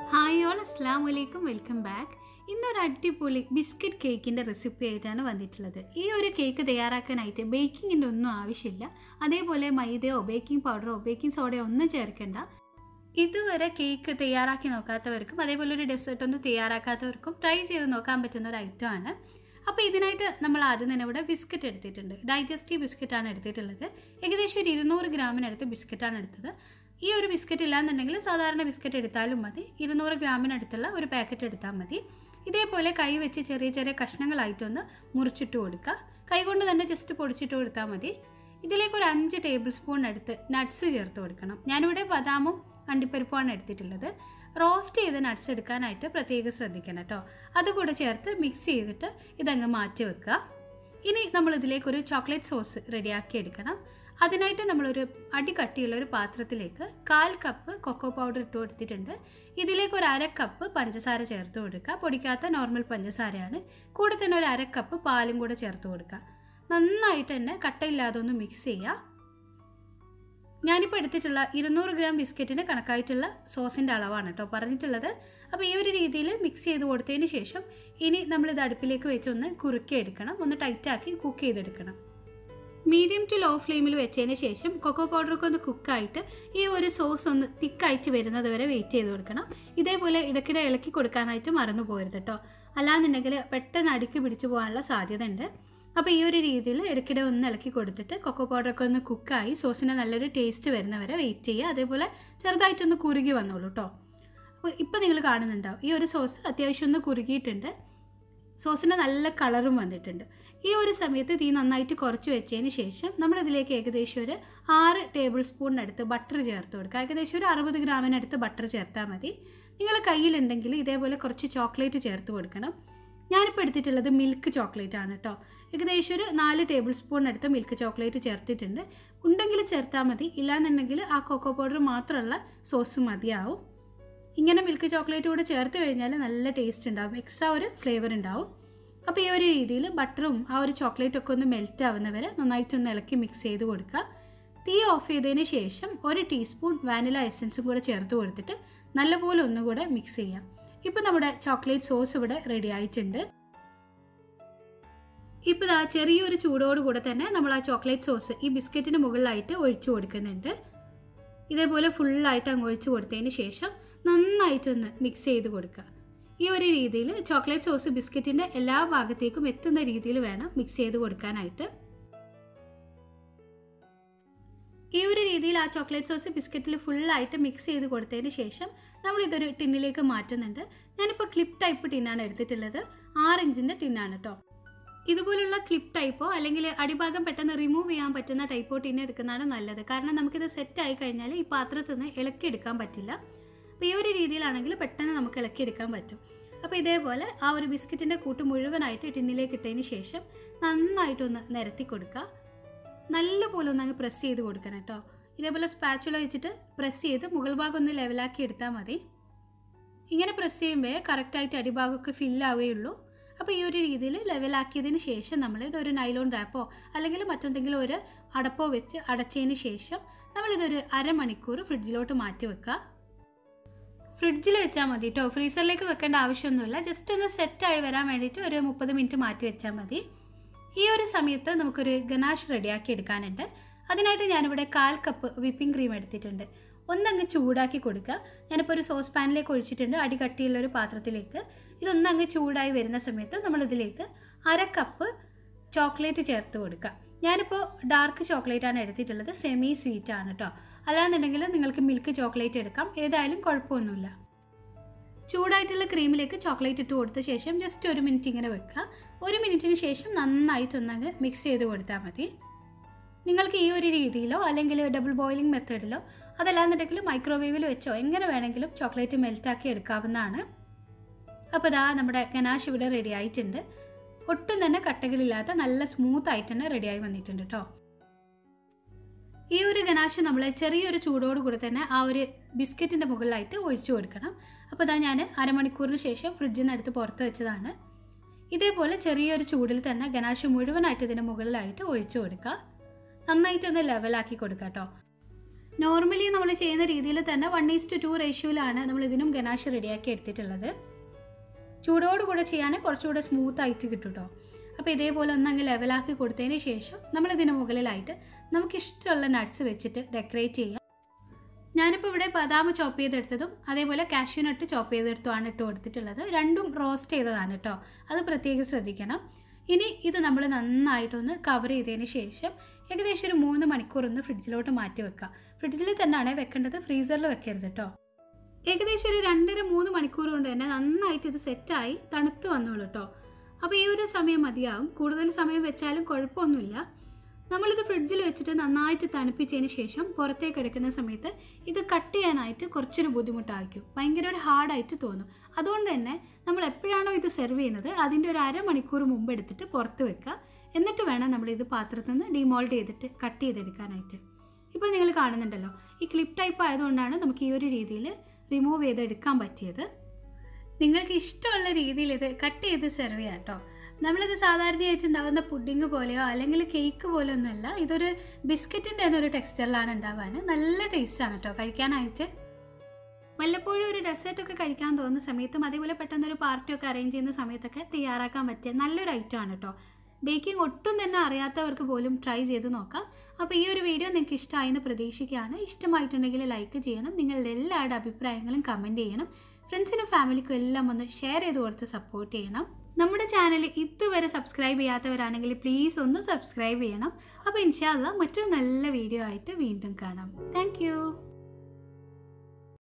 hi all അസ്സാം വലൈക്കും welcome back ഇന്നൊരു അടിപൊളി ബിസ്ക്കറ്റ് കേക്കിൻ്റെ റെസിപ്പി ആയിട്ടാണ് വന്നിട്ടുള്ളത് ഈ ഒരു കേക്ക് തയ്യാറാക്കാനായിട്ട് ബേക്കിങ്ങിൻ്റെ ഒന്നും ആവശ്യമില്ല അതേപോലെ മൈദയോ ബേക്കിംഗ് പൗഡറോ ബേക്കിംഗ് സോഡയോ ഒന്നും ചേർക്കേണ്ട ഇതുവരെ കേക്ക് തയ്യാറാക്കി നോക്കാത്തവർക്കും അതേപോലെ ഒരു ഡെസേർട്ട് ഒന്നും തയ്യാറാക്കാത്തവർക്കും ട്രൈ ചെയ്ത് നോക്കാൻ പറ്റുന്ന ഒരു ഐറ്റമാണ് അപ്പോൾ ഇതിനായിട്ട് നമ്മൾ ആദ്യം തന്നെ ഇവിടെ ബിസ്ക്കറ്റ് എടുത്തിട്ടുണ്ട് ഡൈജസ്റ്റീവ് ബിസ്ക്കറ്റാണ് എടുത്തിട്ടുള്ളത് ഏകദേശം ഒരു ഇരുന്നൂറ് ഗ്രാമിനടുത്ത് ബിസ്ക്കറ്റാണ് എടുത്തത് ഈ ഒരു ബിസ്ക്കറ്റ് ഇല്ലാന്നുണ്ടെങ്കിൽ സാധാരണ ബിസ്ക്കറ്റ് എടുത്താലും മതി ഇരുന്നൂറ് ഗ്രാമിനടുത്തുള്ള ഒരു പാക്കറ്റ് എടുത്താൽ മതി ഇതേപോലെ കൈ വെച്ച് ചെറിയ ചെറിയ കഷ്ണങ്ങളായിട്ടൊന്ന് മുറിച്ചിട്ട് കൊടുക്കുക കൈ കൊണ്ട് തന്നെ ജസ്റ്റ് പൊടിച്ചിട്ട് കൊടുത്താൽ മതി ഇതിലേക്ക് ഒരു അഞ്ച് ടേബിൾ സ്പൂൺ എടുത്ത് നട്ട്സ് ചേർത്ത് കൊടുക്കണം ഞാനിവിടെ ബദാമും അണ്ടിപ്പരിപ്പുമാണ് എടുത്തിട്ടുള്ളത് റോസ്റ്റ് ചെയ്ത് നട്ട്സ് എടുക്കാനായിട്ട് പ്രത്യേകം ശ്രദ്ധിക്കണം കേട്ടോ അതുകൂടെ ചേർത്ത് മിക്സ് ചെയ്തിട്ട് ഇതങ്ങ് മാറ്റി വെക്കുക ഇനി നമ്മൾ ഇതിലേക്ക് ഒരു ചോക്ലേറ്റ് സോസ് റെഡിയാക്കി എടുക്കണം അതിനായിട്ട് നമ്മളൊരു അടി കട്ടിയുള്ള ഒരു പാത്രത്തിലേക്ക് കാൽ കപ്പ് കൊക്കോ പൗഡർ ഇട്ട് കൊടുത്തിട്ടുണ്ട് ഇതിലേക്ക് ഒരു അര കപ്പ് പഞ്ചസാര ചേർത്ത് കൊടുക്കുക പൊടിക്കാത്ത നോർമൽ പഞ്ചസാരയാണ് കൂടെ തന്നെ ഒരു അര കപ്പ് പാലും കൂടെ ചേർത്ത് കൊടുക്കുക നന്നായിട്ട് തന്നെ കട്ടയില്ലാതെ ഒന്ന് മിക്സ് ചെയ്യുക ഞാനിപ്പോൾ എടുത്തിട്ടുള്ള ഇരുന്നൂറ് ഗ്രാം ബിസ്ക്കറ്റിന് കണക്കായിട്ടുള്ള സോസിൻ്റെ അളവാണ് കേട്ടോ പറഞ്ഞിട്ടുള്ളത് അപ്പോൾ ഈ ഒരു രീതിയിൽ മിക്സ് ചെയ്ത് കൊടുത്തതിന് ശേഷം ഇനി നമ്മളിത് അടുപ്പിലേക്ക് വെച്ച് ഒന്ന് കുറുക്കി എടുക്കണം ഒന്ന് ടൈറ്റാക്കി കുക്ക് ചെയ്തെടുക്കണം മീഡിയം ടു ലോ ഫ്ലെയിമിൽ വെച്ചതിന് ശേഷം കൊക്കോ പൗഡറൊക്കെ ഒന്ന് കുക്കായിട്ട് ഈ ഒരു സോസ് ഒന്ന് തിക്കായിട്ട് വരുന്നത് വരെ വെയിറ്റ് ചെയ്ത് കൊടുക്കണം ഇതേപോലെ ഇടയ്ക്കിടെ ഇളക്കി കൊടുക്കാനായിട്ട് മറന്നു പോരുത് കേട്ടോ അല്ലാന്നുണ്ടെങ്കിൽ പെട്ടെന്ന് അടുക്കി പിടിച്ചു പോകാനുള്ള സാധ്യത ഉണ്ട് അപ്പോൾ ഈ ഒരു രീതിയിൽ ഇടയ്ക്കിടെ ഒന്ന് ഇളക്കി കൊടുത്തിട്ട് കൊക്കോ പൗഡറൊക്കെ ഒന്ന് കുക്കായി സോസിന് നല്ലൊരു ടേസ്റ്റ് വരുന്നവരെ വെയിറ്റ് ചെയ്യുക അതേപോലെ ചെറുതായിട്ടൊന്ന് കുറുകി വന്നോളൂ കേട്ടോ അപ്പോൾ ഇപ്പോൾ നിങ്ങൾ കാണുന്നുണ്ടാവും ഈ ഒരു സോസ് അത്യാവശ്യം ഒന്ന് കുറുകിയിട്ടുണ്ട് സോസിന് നല്ല കളറും വന്നിട്ടുണ്ട് ഈ ഒരു സമയത്ത് തീ നന്നായിട്ട് കുറച്ച് വെച്ചതിന് ശേഷം നമ്മളിതിലേക്ക് ഏകദേശം ഒരു ആറ് ടേബിൾ സ്പൂണിനടുത്ത് ബട്ടർ ചേർത്ത് കൊടുക്കുക ഏകദേശം ഒരു അറുപത് ഗ്രാമിനടുത്ത് ബട്ടർ ചേർത്താൽ മതി നിങ്ങളെ കയ്യിലുണ്ടെങ്കിൽ ഇതേപോലെ കുറച്ച് ചോക്ലേറ്റ് ചേർത്ത് കൊടുക്കണം ഞാനിപ്പോൾ എടുത്തിട്ടുള്ളത് മിൽക്ക് ചോക്ലേറ്റ് ആണ് കേട്ടോ ഏകദേശം ഒരു നാല് ടേബിൾ സ്പൂണിനടുത്ത് മിൽക്ക് ചോക്ലേറ്റ് ചേർത്തിട്ടുണ്ട് ഉണ്ടെങ്കിൽ ചേർത്താൽ മതി ഇല്ലാന്നുണ്ടെങ്കിൽ ആ കൊക്കോ പൗഡർ മാത്രമുള്ള സോസ് മതിയാവും ഇങ്ങനെ മിൽക്ക് ചോക്ലേറ്റ് കൂടെ ചേർത്ത് കഴിഞ്ഞാൽ നല്ല ടേസ്റ്റ് ഉണ്ടാവും എക്സ്ട്രാ ഒരു ഫ്ലേവർ ഉണ്ടാവും അപ്പോൾ ഈ ഒരു രീതിയിൽ ബട്ടറും ആ ഒരു ചോക്ലേറ്റ് ഒക്കെ ഒന്ന് മെൽറ്റ് ആവുന്നവരെ നന്നായിട്ടൊന്ന് ഇളക്കി മിക്സ് ചെയ്ത് കൊടുക്കുക തീ ഓഫ് ചെയ്തതിന് ശേഷം ഒരു ടീസ്പൂൺ വാനില എസൻസും കൂടെ ചേർത്ത് കൊടുത്തിട്ട് നല്ലപോലെ ഒന്നുകൂടെ മിക്സ് ചെയ്യാം ഇപ്പോൾ നമ്മുടെ ചോക്ലേറ്റ് സോസ് ഇവിടെ റെഡി ആയിട്ടുണ്ട് ഇപ്പോൾ ഇതാ ചെറിയൊരു ചൂടോട് കൂടെ തന്നെ നമ്മൾ ആ ചോക്ലേറ്റ് സോസ് ഈ ബിസ്ക്കറ്റിന് മുകളിലായിട്ട് ഒഴിച്ചു കൊടുക്കുന്നുണ്ട് ഇതേപോലെ ഫുള്ളായിട്ട് അങ്ങ് ഒഴിച്ചു കൊടുത്തതിന് ശേഷം നന്നായിട്ടൊന്ന് മിക്സ് ചെയ്ത് കൊടുക്കുക ഈ ഒരു രീതിയിൽ ചോക്ലേറ്റ് സോസ് ബിസ്ക്കറ്റിൻ്റെ എല്ലാ ഭാഗത്തേക്കും എത്തുന്ന രീതിയിൽ വേണം മിക്സ് ചെയ്ത് കൊടുക്കാനായിട്ട് ഈ ഒരു രീതിയിൽ ആ ചോക്ലേറ്റ് സോസ് ബിസ്ക്കറ്റിൽ ഫുള്ളായിട്ട് മിക്സ് ചെയ്ത് കൊടുത്തതിന് ശേഷം നമ്മൾ ഇതൊരു ടിന്നിലേക്ക് മാറ്റുന്നുണ്ട് ഞാനിപ്പോൾ ക്ലിപ്പ് ടൈപ്പ് ടിന്നാണ് എടുത്തിട്ടുള്ളത് ആറ് ഇഞ്ചിൻ്റെ ടിന്നാണ് കേട്ടോ ഇതുപോലുള്ള ക്ലിപ്പ് ടൈപ്പോ അല്ലെങ്കിൽ അടിഭാഗം പെട്ടെന്ന് റിമൂവ് ചെയ്യാൻ പറ്റുന്ന ടൈപ്പോ ടിന്ന് എടുക്കുന്നതാണ് നല്ലത് കാരണം നമുക്കിത് സെറ്റ് ആയി കഴിഞ്ഞാൽ ഈ പാത്രത്തിൽ നിന്ന് ഇളക്കിയെടുക്കാൻ പറ്റില്ല അപ്പോൾ ഈ ഒരു രീതിയിലാണെങ്കിൽ പെട്ടെന്ന് നമുക്ക് ഇളക്കിയെടുക്കാൻ പറ്റും അപ്പോൾ ഇതേപോലെ ആ ഒരു ബിസ്ക്കറ്റിൻ്റെ കൂട്ട് മുഴുവനായിട്ട് ടിന്നിലേക്ക് ഇട്ടതിന് ശേഷം നന്നായിട്ടൊന്ന് നിരത്തി കൊടുക്കുക നല്ല പോലെ ഒന്ന് അങ്ങ് പ്രസ് ചെയ്ത് കൊടുക്കണം കേട്ടോ ഇതേപോലെ സ്പാച്ചുല വെച്ചിട്ട് പ്രസ് ചെയ്ത് മുകൾ ഭാഗം ഒന്ന് ലെവലാക്കി എടുത്താൽ മതി ഇങ്ങനെ പ്രസ് ചെയ്യുമ്പോഴേ കറക്റ്റായിട്ട് അടിഭാഗമൊക്കെ ഫില്ലാവുകയുള്ളൂ അപ്പോൾ ഈ ഒരു രീതിയിൽ ലെവലാക്കിയതിന് ശേഷം നമ്മൾ ഇതൊരു നൈലോൺ റാപ്പോ അല്ലെങ്കിൽ മറ്റെന്തെങ്കിലും ഒരു അടപ്പോ വെച്ച് അടച്ചതിന് ശേഷം നമ്മളിതൊരു അരമണിക്കൂർ ഫ്രിഡ്ജിലോട്ട് മാറ്റി വെക്കുക ഫ്രിഡ്ജിൽ വെച്ചാൽ മതി കേട്ടോ ഫ്രീസറിലേക്ക് വെക്കേണ്ട ആവശ്യമൊന്നുമില്ല ജസ്റ്റ് ഒന്ന് സെറ്റായി വരാൻ വേണ്ടിയിട്ട് ഒരു മുപ്പത് മിനിറ്റ് മാറ്റി വെച്ചാൽ മതി ഈ ഒരു സമയത്ത് നമുക്കൊരു ഗനാഷ് റെഡിയാക്കി എടുക്കാനുണ്ട് അതിനായിട്ട് ഞാനിവിടെ കാൽ കപ്പ് വിപ്പിംഗ് ക്രീം എടുത്തിട്ടുണ്ട് ഒന്നങ്ങ് ചൂടാക്കി കൊടുക്കുക ഞാനിപ്പോൾ ഒരു സോസ് പാനിലേക്ക് ഒഴിച്ചിട്ടുണ്ട് അടി കട്ടിയുള്ള ഒരു പാത്രത്തിലേക്ക് ഇതൊന്നങ്ങ് ചൂടായി വരുന്ന സമയത്ത് നമ്മളിതിലേക്ക് അര കപ്പ് ചോക്ലേറ്റ് ചേർത്ത് കൊടുക്കുക ഞാനിപ്പോൾ ഡാർക്ക് ചോക്ലേറ്റ് ആണ് എടുത്തിട്ടുള്ളത് സെമി സ്വീറ്റ് ആണ് കേട്ടോ അല്ലാന്നുണ്ടെങ്കിൽ നിങ്ങൾക്ക് മിൽക്ക് ചോക്ലേറ്റ് എടുക്കാം ഏതായാലും കുഴപ്പമൊന്നുമില്ല ചൂടായിട്ടുള്ള ക്രീമിലേക്ക് ചോക്ലേറ്റ് ഇട്ട് കൊടുത്ത ശേഷം ജസ്റ്റ് ഒരു മിനിറ്റ് ഇങ്ങനെ വെക്കുക ഒരു മിനിറ്റിന് ശേഷം നന്നായിട്ടൊന്നങ്ങ് മിക്സ് ചെയ്ത് കൊടുത്താൽ മതി നിങ്ങൾക്ക് ഈ ഒരു രീതിയിലോ അല്ലെങ്കിൽ ഡബിൾ ബോയിലിംഗ് മെത്തേഡിലോ അതല്ലാന്നുണ്ടെങ്കിൽ മൈക്രോവേവിൽ വെച്ചോ എങ്ങനെ വേണമെങ്കിലും ചോക്ലേറ്റ് മെൽറ്റാക്കി എടുക്കാവുന്നതാണ് അപ്പോൾ ഇതാ നമ്മുടെ ഗനാഷ് ഇവിടെ റെഡി ആയിട്ടുണ്ട് ഒട്ടും തന്നെ കട്ടകളില്ലാത്ത നല്ല സ്മൂത്ത് ആയിട്ട് തന്നെ റെഡിയായി വന്നിട്ടുണ്ട് കേട്ടോ ഈ ഒരു ഗനാഷ് നമ്മൾ ചെറിയൊരു ചൂടോട് കൂടി തന്നെ ആ ഒരു ബിസ്ക്കറ്റിൻ്റെ മുകളിലായിട്ട് ഒഴിച്ചു കൊടുക്കണം അപ്പോൾ ഇതാ ഞാൻ അരമണിക്കൂറിന് ശേഷം ഫ്രിഡ്ജിൽ നിന്ന് എടുത്ത് പുറത്ത് വെച്ചതാണ് ഇതേപോലെ ചെറിയൊരു ചൂടിൽ തന്നെ ഗനാഷ് മുഴുവനായിട്ട് ഇതിൻ്റെ മുകളിലായിട്ട് ഒഴിച്ചു കൊടുക്കുക നന്നായിട്ടൊന്ന് ലെവലാക്കി കൊടുക്കുക കേട്ടോ നോർമലി നമ്മൾ ചെയ്യുന്ന രീതിയിൽ തന്നെ വൺ ഈസ് ടു ടു റേഷ്യോയിലാണ് നമ്മൾ ഇതിനും ഗനാഷ് റെഡിയാക്കി എടുത്തിട്ടുള്ളത് ചൂടോടുകൂടെ ചെയ്യാൻ കുറച്ചുകൂടെ സ്മൂത്ത് ആയിട്ട് കിട്ടും കേട്ടോ അപ്പോൾ ഇതേപോലെ ഒന്നങ്ങ് ലെവലാക്കി കൊടുത്തതിന് ശേഷം നമ്മളിതിന് മുകളിലായിട്ട് നമുക്ക് ഇഷ്ടമുള്ള നട്ട്സ് വെച്ചിട്ട് ഡെക്കറേറ്റ് ചെയ്യാം ഞാനിപ്പോൾ ഇവിടെ ബദാം ചോപ്പ് ചെയ്തെടുത്തതും അതേപോലെ കാഷ്യൂ നട്ട് ചോപ്പ് ചെയ്തെടുത്തുമാണ് ഇട്ട് കൊടുത്തിട്ടുള്ളത് രണ്ടും റോസ്റ്റ് ചെയ്തതാണ് കേട്ടോ അത് പ്രത്യേകം ശ്രദ്ധിക്കണം ഇനി ഇത് നമ്മൾ നന്നായിട്ടൊന്ന് കവർ ചെയ്തതിന് ശേഷം ഏകദേശം ഒരു മൂന്ന് മണിക്കൂർ ഒന്ന് ഫ്രിഡ്ജിലോട്ട് മാറ്റി വെക്കുക ഫ്രിഡ്ജിൽ തന്നെയാണ് വെക്കേണ്ടത് ഫ്രീസറിൽ വെക്കരുത് കേട്ടോ ഏകദേശം ഒരു രണ്ടര മൂന്ന് മണിക്കൂർ കൊണ്ട് തന്നെ നന്നായിട്ട് ഇത് സെറ്റായി തണുത്ത് വന്നോളൂ കേട്ടോ അപ്പോൾ ഈ ഒരു സമയം മതിയാവും കൂടുതൽ സമയം വെച്ചാലും കുഴപ്പമൊന്നുമില്ല നമ്മളിത് ഫ്രിഡ്ജിൽ വെച്ചിട്ട് നന്നായിട്ട് തണുപ്പിച്ചതിന് ശേഷം പുറത്തേക്ക് എടുക്കുന്ന സമയത്ത് ഇത് കട്ട് ചെയ്യാനായിട്ട് കുറച്ചൊരു ബുദ്ധിമുട്ടായിരിക്കും ഭയങ്കര ഒരു ഹാർഡായിട്ട് തോന്നും അതുകൊണ്ട് തന്നെ നമ്മൾ എപ്പോഴാണോ ഇത് സെർവ് ചെയ്യുന്നത് അതിൻ്റെ ഒരു അരമണിക്കൂർ മുമ്പ് എടുത്തിട്ട് പുറത്ത് വെക്കുക എന്നിട്ട് വേണം നമ്മൾ ഇത് പാത്രത്തിൽ നിന്ന് ഡിമോൾഡ് ചെയ്തിട്ട് കട്ട് ചെയ്തെടുക്കാനായിട്ട് ഇപ്പോൾ നിങ്ങൾ കാണുന്നുണ്ടല്ലോ ഈ ക്ലിപ്പ് ടൈപ്പ് ആയതുകൊണ്ടാണ് നമുക്ക് ഈ ഒരു രീതിയിൽ റിമൂവ് ചെയ്തെടുക്കാൻ പറ്റിയത് നിങ്ങൾക്ക് ഇഷ്ടമുള്ള രീതിയിൽ ഇത് കട്ട് ചെയ്ത് സെർവ് ചെയ്യാം കേട്ടോ നമ്മളിത് സാധാരണയായിട്ട് ഉണ്ടാകുന്ന പുഡിങ് പോലെയോ അല്ലെങ്കിൽ കേക്ക് പോലെയോ ഒന്നുമല്ല ഇതൊരു ബിസ്ക്കറ്റിൻ്റെ തന്നെ ഒരു ടെക്സ്ചറിലാണ് ഉണ്ടാവാൻ നല്ല ടേസ്റ്റാണ് കേട്ടോ കഴിക്കാനായിട്ട് വല്ലപ്പോഴും ഒരു ഡെസേർട്ടൊക്കെ കഴിക്കാൻ തോന്നുന്ന സമയത്തും അതേപോലെ പെട്ടെന്നൊരു പാർട്ടിയൊക്കെ അറേഞ്ച് ചെയ്യുന്ന സമയത്തൊക്കെ തയ്യാറാക്കാൻ പറ്റിയ നല്ലൊരു ഐറ്റമാണ് കേട്ടോ ബേക്കിംഗ് ഒട്ടും തന്നെ അറിയാത്തവർക്ക് പോലും ട്രൈ ചെയ്ത് നോക്കാം അപ്പോൾ ഈ ഒരു വീഡിയോ നിങ്ങൾക്ക് ഇഷ്ടമായി എന്ന് പ്രതീക്ഷിക്കുകയാണ് ഇഷ്ടമായിട്ടുണ്ടെങ്കിൽ ലൈക്ക് ചെയ്യണം നിങ്ങളുടെ എല്ലാവരുടെ അഭിപ്രായങ്ങളും കമൻറ്റ് ചെയ്യണം ഫ്രണ്ട്സിനും ഫാമിലിക്കും എല്ലാം ഒന്ന് ഷെയർ ചെയ്ത് കൊടുത്ത് സപ്പോർട്ട് ചെയ്യണം നമ്മുടെ ചാനൽ ഇതുവരെ സബ്സ്ക്രൈബ് ചെയ്യാത്തവരാണെങ്കിൽ പ്ലീസ് ഒന്ന് സബ്സ്ക്രൈബ് ചെയ്യണം അപ്പോൾ ഇൻഷാല്ല മറ്റൊരു നല്ല വീഡിയോ ആയിട്ട് വീണ്ടും കാണാം താങ്ക്